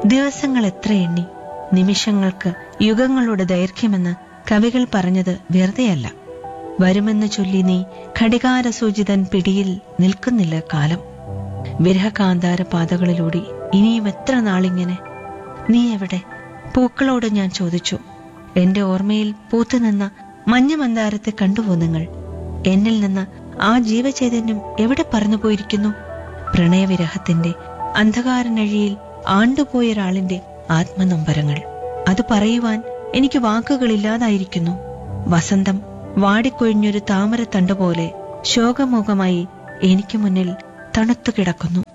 ദിവസങ്ങൾ എത്ര എണ്ണി നിമിഷങ്ങൾക്ക് യുഗങ്ങളുടെ ദൈർഘ്യമെന്ന് കവികൾ പറഞ്ഞത് വെറുതെയല്ല വരുമെന്ന് ചൊല്ലി നീ ഘടികാരസൂചിതൻ പിടിയിൽ നിൽക്കുന്നില്ല കാലം വിരഹകാന്താര പാതകളിലൂടെ ഇനിയും എത്ര നാളിങ്ങനെ നീ എവിടെ പൂക്കളോട് ഞാൻ ചോദിച്ചു എന്റെ ഓർമ്മയിൽ പൂത്തുനിന്ന മഞ്ഞ മന്ദാരത്തെ കണ്ടുപോ നിങ്ങൾ എന്നിൽ നിന്ന് ആ ജീവചൈതന്യം എവിടെ പറന്നുപോയിരിക്കുന്നു പ്രണയവിരഹത്തിന്റെ അന്ധകാരനഴിയിൽ ആണ്ടുപോയൊരാളിന്റെ ആത്മനൊമ്പരങ്ങൾ അത് പറയുവാൻ എനിക്ക് വാക്കുകളില്ലാതായിരിക്കുന്നു വസന്തം വാടിക്കൊഴിഞ്ഞൊരു താമരത്തണ്ട് പോലെ ശോകമുഖമായി എനിക്ക് മുന്നിൽ തണുത്തു കിടക്കുന്നു